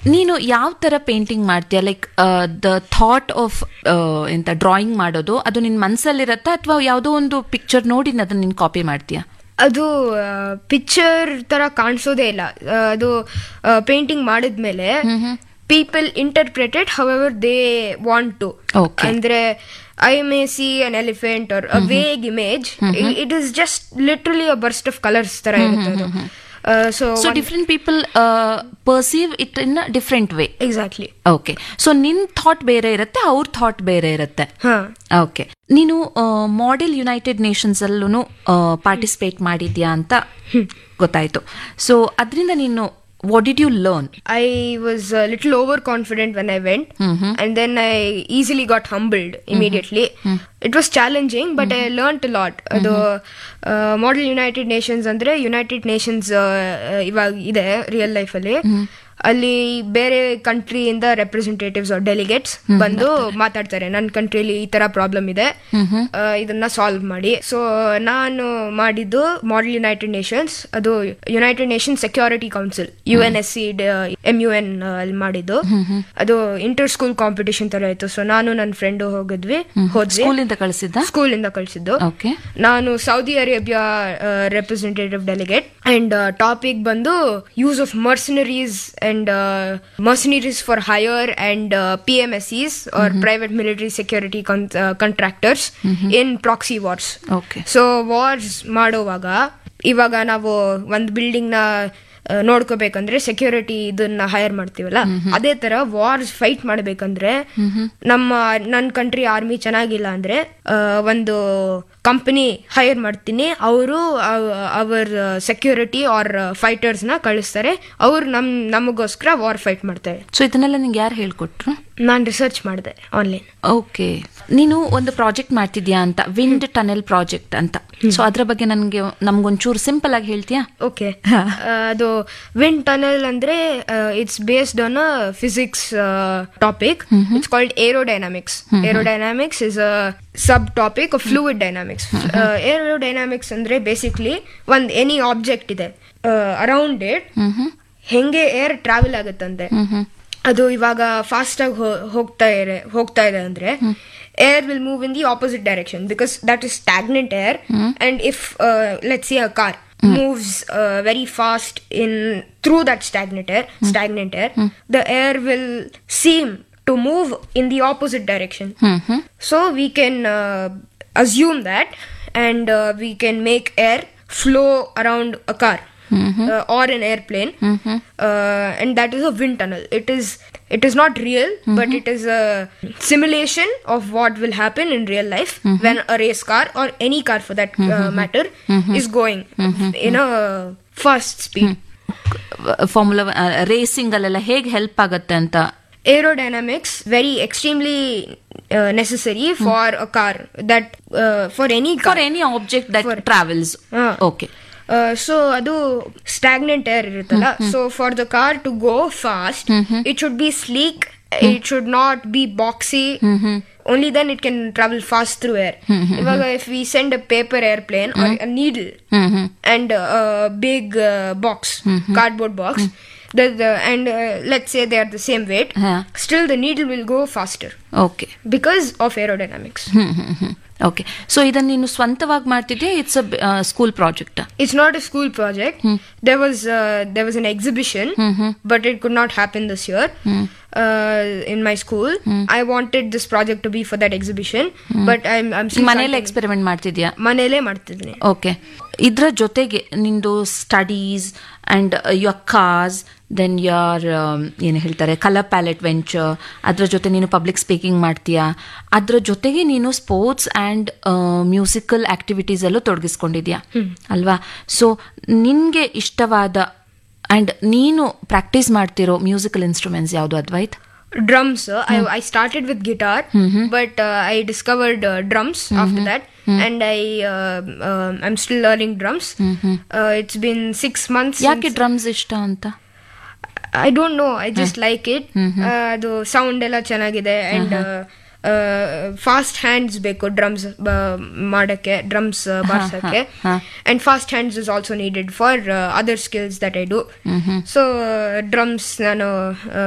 ನೀನು ಯಾವ ತರ ಪೇಂಟಿಂಗ್ ಮಾಡ್ತೀಯ ಲೈಕ್ ದ ಥಾಟ್ ಆಫ್ ಎಂತ ಡ್ರಾಯಿಂಗ್ ಮಾಡೋದು ಅದು ನಿನ್ ಮನ್ಸಲ್ಲಿರತ್ತಾ ಅಥವಾ ಯಾವುದೋ ಒಂದು ಪಿಕ್ಚರ್ ನೋಡಿ ಅದನ್ನ ನೀನ್ ಕಾಪಿ ಮಾಡ್ತೀಯಾ ಅದು ಪಿಕ್ಚರ್ ತರ ಕಾಣಿಸೋದೇ ಇಲ್ಲ ಆ, ಅದು ಪೇಂಟಿಂಗ್ ಮಾಡಿದ್ಮೇಲೆ people interpreted however they want to Okay. ಅಂದ್ರೆ I may see an elephant or a vague image it is just literally a burst of colours ತರ ಇರುತ್ತೆ ಅದು so so different people perceive it in different way exactly okay so ನಿನ್ thought ಬೇರೆ ಇರುತ್ತೆ ಅವ್ರ thought ಬೇರೆ ಇರುತ್ತೆ ಹಾ ಓಕೆ ನೀನು ಮಾಡೆಲ್ ಯುನೈಟೆಡ್ ನೇಷನ್ಸ್ ಅಲ್ಲೂ ಪಾರ್ಟಿಸಿಪೇಟ್ ಮಾಡಿದ್ಯಾ ಅಂತ ಗೊತ್ತಾಯ್ತು ಸೊ ಅದರಿಂದ ನೀನು what did you learn I was a little overconfident when I went, and then I easily got humbled immediately. It was challenging, but I learned a lot. ಅದು model United Nations ಅಂದ್ರೆ United Nations ಇವಾಗ ಇದೆ real ಲೈಫಲ್ಲಿ ಅಲ್ಲಿ ಬೇರೆ ಕಂಟ್ರಿಯಿಂದ representatives delegates ಬಂದು ಮಾತಾಡ್ತಾರೆ ನನ್ನ ಕಂಟ್ರಿಲಿ ಈ ತರ ಪ್ರಾಬ್ಲಮ್ ಇದೆ ಆ, ಇದನ್ನ ಸಾಲ್ವ್ ಮಾಡಿ ಸೊ ನಾನು ಮಾಡಿದ್ದು ಮಾಡೆಲ್ ಯುನೈಟೆಡ್ ನೇಷನ್ಸ್ ಅದು United Nation Security Council U N S C M U N ಅಲ್ಲಿ ಮಾಡಿದ್ದು ಅದು ಇಂಟರ್ ಸ್ಕೂಲ್ ಕಾಂಪಿಟೇಷನ್ ತರ ಇತ್ತು ಸೊ ನಾನು ನನ್ನ ಫ್ರೆಂಡ್ ಹೋಗಿದ್ವಿ ಹೋದ್ವಿ ಸ್ಕೂಲಿಂದ ಕಳಿಸಿದ್ದ ಸ್ಕೂಲ್ ಇಂದ ಕಳಿಸಿದ್ದು ಓಕೆ ನಾನು Saudi Arabia representative delegate and topic ಬಂದು use of mercenaries and mercenaries for hire and P M S is are private military security contractors in proxy wars okay so wars ಮಾಡುವಾಗ ಇವಾಗ ನಾವು ಒಂದು building ನ ಆ, ನೋಡ್ಕೋಬೇಕಂದ್ರೆ security ಇದನ್ನ hire ಮಾಡ್ತೀವಲ್ಲ ಅದೇ ತರ ವಾರ್ಸ್ ಫೈಟ್ ಮಾಡ್ಬೇಕಂದ್ರೆ ನಮ್ಮ ನನ್ನ ಕಂಟ್ರಿ ಆರ್ಮಿ ಚೆನ್ನಾಗಿಲ್ಲ ಅಂದ್ರೆ ಆ, ಒಂದು ಕಂಪನಿ ಹೈರ್ ಮಾಡ್ತೀನಿ ಅವರು ಅವರ್ ಸೆಕ್ಯೂರಿಟಿ ಆರ್ ಫೈಟರ್ಸ್ ನ ಕಳಿಸ್ತಾರೆ ಅವ್ರು ನಮ್ ನಮಗೋಸ್ಕರ ವಾರ್ ಫೈಟ್ ಮಾಡ್ತಾರೆ ಸೊ ಇದನ್ನೆಲ್ಲ ನಿಂಗೆ ಯಾರು ಹೇಳ್ಕೊಟ್ರು ನಾನು ರಿಸರ್ಚ್ ಮಾಡಿದೆ ಆನ್ಲೈನ್ ಓಕೆ ನೀನು ಒಂದು ಪ್ರಾಜೆಕ್ಟ್ ಮಾಡ್ತಿದ್ಯಾ ಅಂತ ವಿಂಡ್ ಟನೆಲ್ ಪ್ರಾಜೆಕ್ಟ್ ಅಂತ ಸೊ ಅದ್ರ ಬಗ್ಗೆ ನನಗೆ ನಮ್ಗೊಂಚೂರು ಸಿಂಪಲ್ ಆಗಿ ಹೇಳ್ತೀಯಾ ಓಕೆ ಅದು ವಿಂಡ್ ಟನಲ್ ಅಂದ್ರೆ it's based on a physics topic it's called aerodynamics aerodynamics is a subtopic of fluid dynamics aerodynamics ಅಂದ್ರೆ ಬೇಸಿಕ್ಲಿ ಒಂದ್ ಎನಿ ಆಬ್ಜೆಕ್ಟ್ ಇದೆ ಅರೌಂಡ್ ಇಟ್ ಹೆಂಗೆ ಏರ್ ಟ್ರಾವೆಲ್ ಆಗುತ್ತಂತೆ ಅದು ಇವಾಗ ಫಾಸ್ಟ್ ಆಗಿ ಹೋಗ್ತಾ ಇದೆ ಹೋಗ್ತಾ ಇದೆ ಅಂದ್ರೆ air will move in the opposite direction because that is stagnant air and if let see a car moves uh, very fast in through that stagnant air stagnant air the air will seem to move in the opposite direction so we can uh, assume that and uh, we can make air flow around a car uh, or an airplane uh, and that is a wind tunnel it is it is not real but it is a simulation of what will happen in real life when a race car or any car for that uh, matter is going in a fast speed formula racing ಅಲ್ಲೆಲ್ಲ ಹೇಗೆ help ಆಗತ್ತೆ ಅಂತ aerodynamics very extremely uh, necessary for a car that uh, for any car for any object that travels ಹಾ. Okay so ಅದು stagnant air ಇರುತ್ತಲ್ಲ so for the car to go fast it should be sleek it should not be boxy only then it can travel fast through air ಇವಾಗ if we send a paper airplane needle and big box cardboard box and uh, let's say they are the same weight Yeah. still the needle will go faster okay because of aerodynamics okay so ಇದನ್ನ ನೀನು ಸ್ವಂತವಾಗಿ ಮಾಡ್ತಿದ್ಯಾ it's a school project it's not a school project there was uh, there was an exhibition but it could not happen this year uh, in my school i wanted this project to be for that exhibition but i'm i'm still ಮನೇಲಿ trying- experiment ಮಾಡ್ತಿದ್ಯಾ ಮನೇಲೇ ಮಾಡ್ತಿದ್ದೀನಿ okay ಇದ್ರ ಜೊತೆಗೆ ನಿಂದು studies and your cars then your ಏನು ಹೇಳ್ತಾರೆ colour palette venture ಅದ್ರ ಜೊತೆ ನೀನು ಪಬ್ಲಿಕ್ ಸ್ಪೀಕಿಂಗ್ ಮಾಡ್ತೀಯಾ ಅದ್ರ ಜೊತೆಗೆ ನೀನು ಸ್ಪೋರ್ಟ್ಸ್ ಆ್ಯಂಡ್ ಮ್ಯೂಸಿಕಲ್ ಆಕ್ಟಿವಿಟೀಸ್ ಅಲ್ಲೂ ತೊಡಗಿಸ್ಕೊಂಡಿದ್ಯಾ ಅಲ್ವಾ ಸೊ ನಿನ್ಗೆ ಇಷ್ಟವಾದ ಅಂಡ್ ನೀನು ಪ್ರಾಕ್ಟೀಸ್ ಮಾಡ್ತಿರೋ ಮ್ಯೂಸಿಕಲ್ ಇನ್ಸ್ಟ್ರೂಮೆಂಟ್ಸ್ ಯಾವುದು Advait drums uh, I, I started with guitar but uh, i discovered uh, drums after that and i uh, um i'm still learning drums uh, it's been six months ಯಾಕೆ since- drums ಇಷ್ಟ ಅಂತ I don't know I just like it ಅದು sound ಎಲ್ಲ ಚೆನ್ನಾಗಿದೆ and fast hands ಬೇಕು drums ಮಾಡಕ್ಕೆ drums ಬಾರ್ಸಕ್ಕೆ and fast hands is also needed for other skills that I do so drums ನಾನು